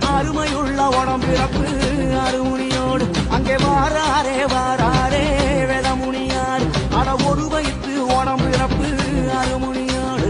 அருமையுள்ள உடம்பிறப்பு அருமுனியோடு அங்கே வாராரே வாராரே வேதமுனியார் அட ஒரு வயிற்று உடம்பிறப்பு அருமுனியோடு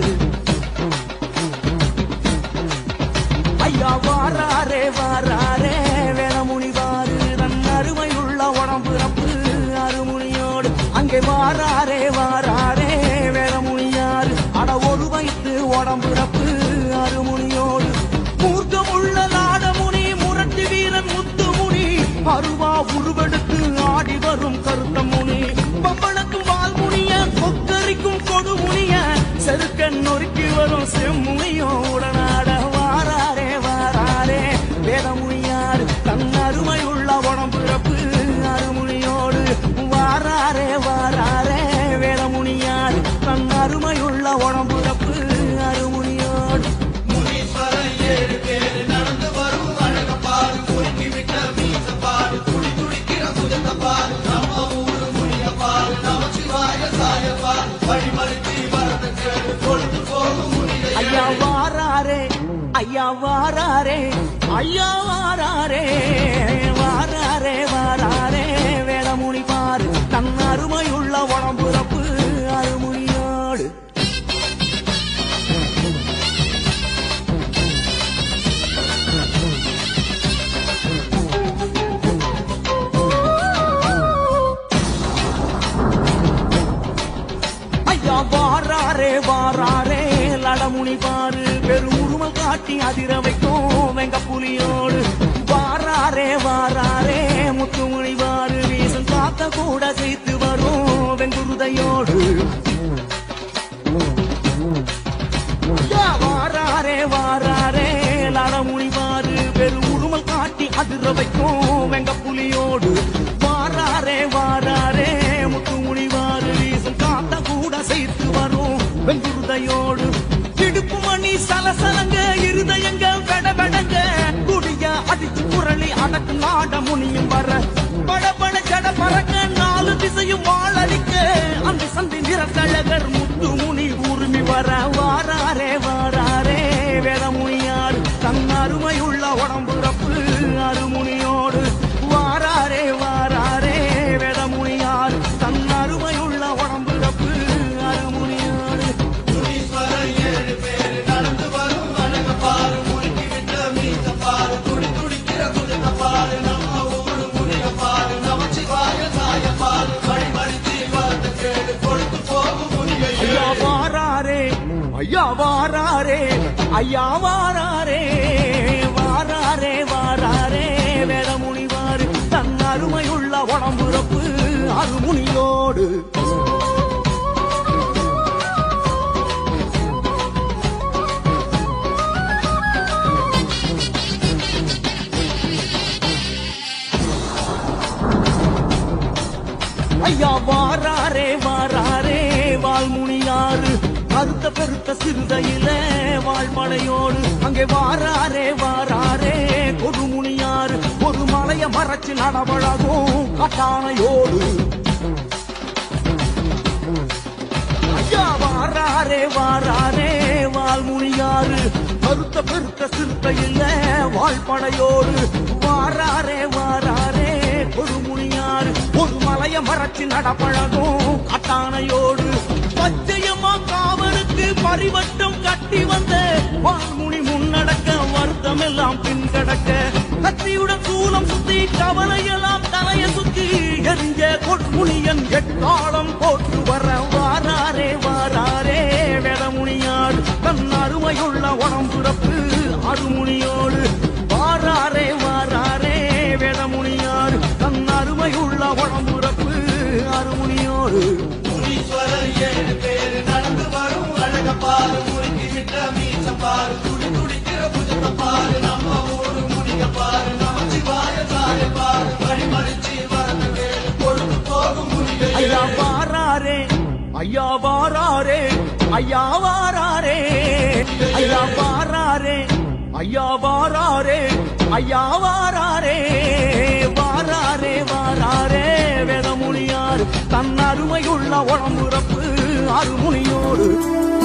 ஐயா வாராரே வாராரே வேதமுனி வாரு தன் அருமையுள்ள உடம்பிறப்பு அருமுனியோடு அங்கே வாராரே வாராரே வேதமுனியார் அட ஒரு வயிற்று உடம்பிறப்பு அருமுனியோடு மூர்க்கமுள்ள நாடமுனி முரட்டு வீரன் முத்துமுனி அருவா உருவெடுத்து ஆடி வரும் கருத்த முனி பம்பளக்கும் வால்முனிய கொக்கரிக்கும் கொடுமுனிய செருக்கன் நொறுக்கி வரும் செம்முனியும் உடனாட வாராரே வாராரே வேதமுனியார் தன் அருமையுள்ள உடம்பிறப்பு அருமுனியோடு வாராரே வாராரே வேதமுனியார் தன் அருமையுள்ள உடம்பிறப்பு அருமுனியோடு முனீஸ்வரன் ஏழு பேரு நடந்து வரும் அழக பாரு குறுக்கி விட்ட மீச பாரு துடி துடிக்கிற சுஜத்த பாரு நம்ம ஊரு முனிய பாரு நம சிவாய சாய பாரு வழிமறித்து வரத கேடு கொழுந்து போகும் முனிய ஐயா வாராரே ஐயா வாராரே ஐயா வாராரே வாராரே வாராரே வேடமுனி பாரு தன் அருமையுள்ள உடம்புறப்பு அருமுனியோடு ஐயா வாராரே வாராரே லடமுனி பாரு பெரும் உருமல் காட்டி அதிர வைக்கும் வெங்க புலியோடு வாராரே வாராரே முத்துமணி பாரு வீசும் காத்த கூட சேர்த்து வரும் வெங்குருதையோடு ஐயா, வாராரே வாராரே லடமுனி பாரு பெரும் உருமல் காட்டி அதிர வைக்கும் வெங்க புலியோடு வாராரே வாராரே முத்துமுனி வாரு வீசும் காத்த கூட சேர்த்து வரும் வெங்குருதையோடு இடுப்பு மணி சலசலங்க இருதயங்க வெடவெடங்க குடிய அடிச்சு குரலி அடக்கும் நாட முனியும் வர படபட ஜட பறக்க நாலு திசையும் வாழடிக்க அந்த சந்தி நிறக்கழகர் முத்து முனி ஊர்மி வர வாராரே வாராரே வேதமுனியார் தன் அருமையுள்ள உடம்புறப்பு அருமுனியோடு வாராரே வாராரே வேதமுனியார் தன் அருமையுள்ள உடம்புறப்பு அருமுனியோடு முனீஸ்வரன் ஏழு பேரு நடந்து வரும் அழக பாரு குறுக்கி விட்ட மீச பாரு துடி துடிக்கிற சுஜத்த பாரு நம்ம ஊரு முனிய பாரு நம சிவாய சாய பாரு வழிமறித்து வரத கேடு கொழுந்து போகும் முனிய ஐயா வாராரே ஐயா வாராரே ஐயா வாராரே வாராரே வாராரே வேதமுனி வாரு தன் அருமையுள்ள உடம்புறப்பு அருமுனியோடு ஐயா வாராரே வாராரே வால்முனியாறு கருத்த பெருத்த சிறுதையில வாழ்மலையோடு அங்கே வாராரே வாராரே கொடுமுனியாறு ஒரு மலைய மறைச்சு நடவழகும் கட்டானையோடு ஐயா வாராரே வாராரே வால்முனியாறு கருத்த பெருத்த சிறுத்தையில் வாழ்படையோடு வாராரே வாராரே கொடுமுனியாறு ஒரு மலைய மறைச்சு நடப்பழகும் கட்டானையோடு பச்சையம்மா காவலுக்கு பரிவட்டம் கட்டி வந்த வால்முனி முன்னடக்க வருத்தம் எல்லாம் பின்கடக்க கத்தியுடன் சூலம் சுத்தி கவலையெல்லாம் தலைய சுத்தி எரிஞ்ச கொடுமுனியன் எக்காலம் போட்டு வர வாராரே வாராரே வேடமுனியார் தன் அருமையுள்ள உடம்புறப்பு அருமுனியோடு வாராரே வாராரே வேடமுனியார் தன் அருமையுள்ள உடம்புறப்பு அருமுனியோடு முனீஸ்வரர் ஏழு பேரு நடந்து வரும் அழக பாரு முறுக்கி விட்ட மீச பாரு துடி துடிக்கிற புஜத்த பாரு நம்ம ஊரு முனிய பாரு நம சிவாய சாய பாரு வழிமறிச்சு வரத கேடு கொழுந்து போகும் முனிய ஐயா வாராரே ஐயா வாராரே ஐயா வாராரே ஐயா வாராரே ஐயா வாராரே ஐயா வாராரே வாராரே வாராரே வேதமுனியார் தன் அருமையுள்ள உடம்புறப்பு அருமுனியோடு